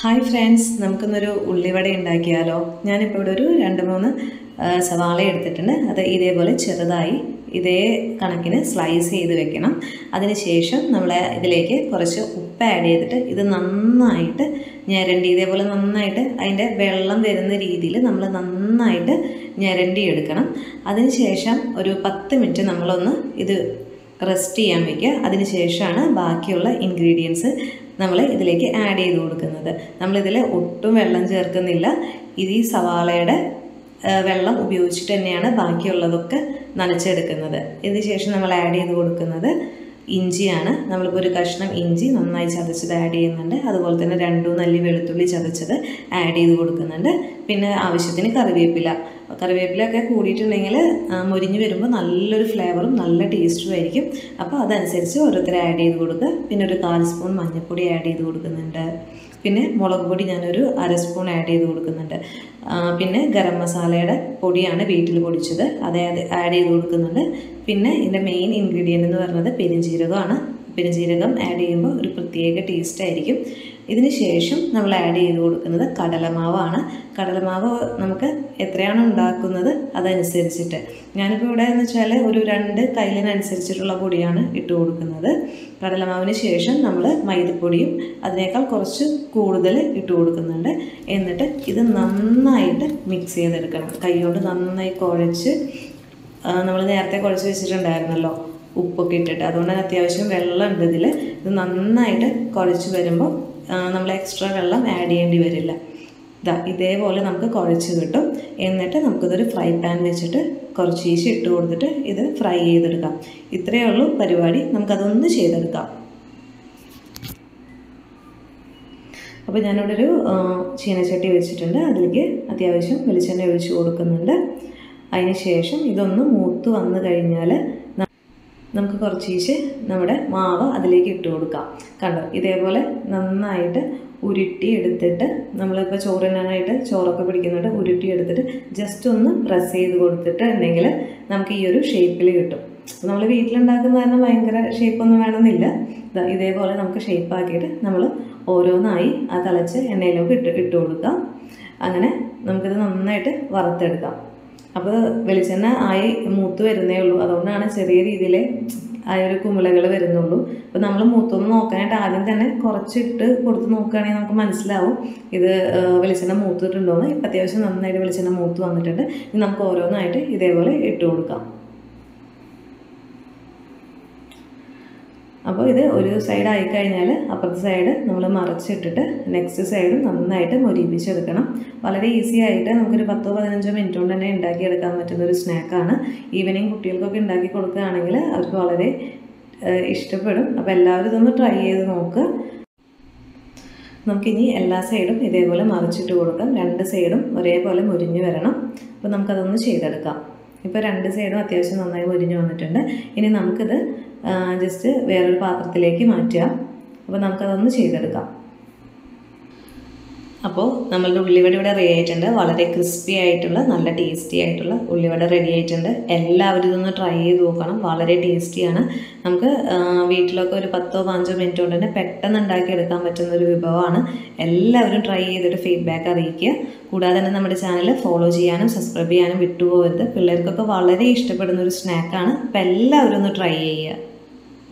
hi friends നമുക്കിന്നൊരു ഉള്ളിവട ഉണ്ടാക്കിയാലോ ഞാനിപ്പോൾ ഇവിടെ ഒരു രണ്ട് മൂന്ന് ആ, സവാള എടുത്തിട്ടുണ്ട് അത് ഇതേപോലെ ചെറുതായി ഇതേ കണക്കിന് സ്ലൈസ് ചെയ്ത് വെക്കണം അതിനുശേഷം നമ്മൾ ഇതിലേക്ക് കുറച്ച് ഉപ്പ് ആഡ് ചെയ്തിട്ട് ഇത് നന്നായിട്ട് ഞരണ്ടി ഇതേപോലെ നന്നായിട്ട് അതിൻ്റെ വെള്ളം വരുന്ന രീതിയിൽ നമ്മൾ നന്നായിട്ട് ഞരണ്ടി എടുക്കണം അതിനുശേഷം ഒരു പത്ത് മിനിറ്റ് നമ്മളൊന്ന് ഇത് റെസ്റ്റ് ചെയ്യാൻ വയ്ക്കുക അതിനുശേഷമാണ് ബാക്കിയുള്ള ഇൻഗ്രീഡിയൻസ് നമ്മൾ ഇതിലേക്ക് ആഡ് ചെയ്ത് കൊടുക്കുന്നത് നമ്മളിതിൽ ഒട്ടും വെള്ളം ചേർക്കുന്നില്ല ഇത് ഈ സവാളയുടെ ആ, വെള്ളം ഉപയോഗിച്ചിട്ട് തന്നെയാണ് ബാക്കിയുള്ളതൊക്കെ നനച്ചെടുക്കുന്നത് ഇതിന് ശേഷം നമ്മൾ ആഡ് ചെയ്ത് കൊടുക്കുന്നത് ഇഞ്ചിയാണ് നമ്മളിപ്പോൾ ഒരു കഷ്ണം ഇഞ്ചി നന്നായി ചതച്ചത് ആഡ് ചെയ്യുന്നുണ്ട് അതുപോലെ തന്നെ രണ്ടു നല്ലി വെളുത്തുള്ളി ചതച്ചത് ആഡ് ചെയ്ത് കൊടുക്കുന്നുണ്ട് പിന്നെ ആവശ്യത്തിന് കറിവേപ്പില കറിവേപ്പിലൊക്കെ കൂടിയിട്ടുണ്ടെങ്കിൽ ആ, മൊരിഞ്ഞ് വരുമ്പോൾ നല്ലൊരു ഫ്ലേവറും നല്ല ടേസ്റ്റും ആയിരിക്കും അപ്പോൾ അതനുസരിച്ച് ഓരോരുത്തർ ആഡ് ചെയ്ത് കൊടുക്കുക പിന്നെ ഒരു കാൽ സ്പൂൺ മഞ്ഞൾപ്പൊടി ആഡ് ചെയ്ത് കൊടുക്കുന്നുണ്ട് പിന്നെ മുളക് പൊടി ഞാനൊരു അര സ്പൂൺ ആഡ് ചെയ്ത് കൊടുക്കുന്നുണ്ട് ആ, പിന്നെ ഗരം മസാലയുടെ പൊടിയാണ് വീട്ടിൽ പൊടിച്ചത് അത് ആഡ് ചെയ്ത് കൊടുക്കുന്നുണ്ട് പിന്നെ ഇതിൻ്റെ മെയിൻ ഇൻഗ്രീഡിയൻ്റ് എന്ന് പറയുന്നത് പെരുംജീരകമാണ് പെരുംജീരകം ആഡ് ചെയ്യുമ്പോൾ ഒരു പ്രത്യേക ടേസ്റ്റ് ആയിരിക്കും ഇതിന് ശേഷം നമ്മൾ ആഡ് ചെയ്ത് കൊടുക്കുന്നത് കടലമാവാണ് കടലമാവ് നമുക്ക് എത്രയാണ് ഉണ്ടാക്കുന്നത് അതനുസരിച്ചിട്ട് ഞാനിപ്പോൾ ഇവിടെ എന്ന് വെച്ചാൽ ഒരു രണ്ട് കയ്യിലിനനുസരിച്ചിട്ടുള്ള പൊടിയാണ് ഇട്ട് കൊടുക്കുന്നത് കടലമാവിന് ശേഷം നമ്മൾ മൈദപ്പൊടിയും അതിനേക്കാൾ കുറച്ച് കൂടുതൽ ഇട്ട് കൊടുക്കുന്നുണ്ട് എന്നിട്ട് ഇത് നന്നായിട്ട് മിക്സ് ചെയ്തെടുക്കണം കൈകൊണ്ട് നന്നായി കുഴച്ച് നമ്മൾ നേരത്തെ കുഴച്ച് വെച്ചിട്ടുണ്ടായിരുന്നല്ലോ ഉപ്പൊക്കെ ഇട്ടിട്ട് അതുകൊണ്ട് തന്നെ അത്യാവശ്യം വെള്ളം ഉണ്ട് ഇതിൽ ഇത് നന്നായിട്ട് കുഴച്ച് വരുമ്പോൾ നമ്മൾ എക്സ്ട്രാ വെള്ളം ആഡ് ചെയ്യേണ്ടി വരില്ല ഇതാ ഇതേപോലെ നമുക്ക് കുഴച്ച് കിട്ടും എന്നിട്ട് നമുക്കിതൊരു ഫ്രൈ പാൻ വെച്ചിട്ട് കുറച്ച് ഈശി ഇട്ട് കൊടുത്തിട്ട് ഇത് ഫ്രൈ ചെയ്തെടുക്കാം ഇത്രയേ ഉള്ളൂ പരിപാടി നമുക്കതൊന്ന് ചെയ്തെടുക്കാം അപ്പോൾ ഞാനിവിടെ ഒരു ആ, ചീനച്ചട്ടി വെച്ചിട്ടുണ്ട് അതിലേക്ക് അത്യാവശ്യം വെളിച്ചെണ്ണ ഒഴിച്ച് കൊടുക്കുന്നുണ്ട് അതിന് ശേഷം ഇതൊന്ന് മൂത്ത് വന്നു കഴിഞ്ഞാൽ ന- നമുക്ക് കുറച്ചീശ് നമ്മുടെ മാവ് അതിലേക്ക് ഇട്ട് കൊടുക്കാം കണ്ടോ ഇതേപോലെ നന്നായിട്ട് ഉരുട്ടി എടുത്തിട്ട് നമ്മളിപ്പോൾ ചോറിനാനായിട്ട് ചോറൊക്കെ പിടിക്കുന്നുണ്ട് ഉരുട്ടി എടുത്തിട്ട് ജസ്റ്റ് ഒന്ന് പ്രസ് ചെയ്ത് കൊടുത്തിട്ട് ഉണ്ടെങ്കിൽ നമുക്ക് ഈ ഒരു ഷേപ്പിൽ കിട്ടും നമ്മൾ വീട്ടിലുണ്ടാക്കുന്ന കാരണം ഭയങ്കര ഷേപ്പൊന്നും വേണമെന്നില്ല ദാ ഇതേപോലെ നമുക്ക് ഷേപ്പ് ആക്കിയിട്ട് നമ്മൾ ഓരോന്നായി ആ തിളച്ച് എണ്ണയിലേക്ക് ഇട്ട് ഇട്ട് കൊടുക്കാം അങ്ങനെ നമുക്കിത് നന്നായിട്ട് വറുത്തെടുക്കാം അപ്പോൾ വെളിച്ചെണ്ണ ആയി മൂത്ത് വരുന്നേ ഉള്ളൂ അതുകൊണ്ടാണ് ചെറിയ രീതിയിൽ ആ ഒരു കുമിളകൾ വരുന്നുള്ളൂ അപ്പോൾ നമ്മൾ മൂത്തൊന്ന് നോക്കാനായിട്ട് ആദ്യം തന്നെ കുറച്ചിട്ട് കൊടുത്ത് നോക്കുകയാണെങ്കിൽ നമുക്ക് മനസ്സിലാവും ഇത് ആ, വെളിച്ചെണ്ണ മൂത്തിട്ടുണ്ടോയെന്ന് ഇപ്പം അത്യാവശ്യം നന്നായിട്ട് വെളിച്ചെണ്ണ മൂത്ത് വന്നിട്ടുണ്ട് ഇനി നമുക്ക് ഓരോന്നായിട്ട് ഇതേപോലെ ഇട്ട് കൊടുക്കാം അപ്പോൾ ഇത് ഒരു സൈഡ് ആയി കഴിഞ്ഞാൽ അപ്പുറത്തെ സൈഡ് നമ്മൾ മറച്ചിട്ടിട്ട് നെക്സ്റ്റ് സൈഡും നന്നായിട്ട് മൊരിപ്പിച്ചെടുക്കണം വളരെ ഈസി ആയിട്ട് നമുക്കൊരു പത്തോ പതിനഞ്ചോ മിനിറ്റ് കൊണ്ട് തന്നെ ഉണ്ടാക്കിയെടുക്കാൻ പറ്റുന്ന ഒരു സ്നാക്കാണ് ഈവനിങ് കുട്ടികൾക്കൊക്കെ ഉണ്ടാക്കി കൊടുക്കുകയാണെങ്കിൽ അവർക്ക് വളരെ ഏഹ്, ഇഷ്ടപ്പെടും അപ്പോൾ എല്ലാവരും ഇതൊന്ന് ട്രൈ ചെയ്ത് നോക്കുക നമുക്കിനി എല്ലാ സൈഡും ഇതേപോലെ മറിച്ചിട്ട് കൊടുക്കാം രണ്ട് സൈഡും ഒരേപോലെ മുരിഞ്ഞ് വരണം അപ്പോൾ നമുക്കതൊന്ന് ചെയ്തെടുക്കാം ഇപ്പോൾ രണ്ട് സൈഡും അത്യാവശ്യം നന്നായി മുരിഞ്ഞ് വന്നിട്ടുണ്ട് ഇനി നമുക്കിത് ജസ്റ്റ് വേറൊരു പാത്രത്തിലേക്ക് മാറ്റുക അപ്പോൾ നമുക്കതൊന്ന് ചെയ്തെടുക്കാം അപ്പോൾ നമ്മളുടെ ഉള്ളിവട ഇവിടെ റെഡി ആയിട്ടുണ്ട് വളരെ ക്രിസ്പി ആയിട്ടുള്ള നല്ല ടേസ്റ്റി ആയിട്ടുള്ള ഉള്ളിവട റെഡി ആയിട്ടുണ്ട് എല്ലാവരും ഇതൊന്ന് ട്രൈ ചെയ്ത് നോക്കണം വളരെ ടേസ്റ്റിയാണ് നമുക്ക് ആ, വീട്ടിലൊക്കെ ഒരു പത്തോ പതിനഞ്ചോ മിനിറ്റ് കൊണ്ട് തന്നെ പെട്ടെന്ന് ഉണ്ടാക്കിയെടുക്കാൻ പറ്റുന്ന ഒരു വിഭവമാണ് എല്ലാവരും ട്രൈ ചെയ്തിട്ട് ഫീഡ്ബാക്ക് അറിയിക്കുക കൂടാതെ തന്നെ നമ്മുടെ ചാനൽ ഫോളോ ചെയ്യാനും സബ്സ്ക്രൈബ് ചെയ്യാനും വിട്ടുപോകരുത് പിള്ളേർക്കൊക്കെ വളരെ ഇഷ്ടപ്പെടുന്ന ഒരു സ്നാക്കാണ് അപ്പോൾ എല്ലാവരും ഒന്ന് ട്രൈ ചെയ്യുക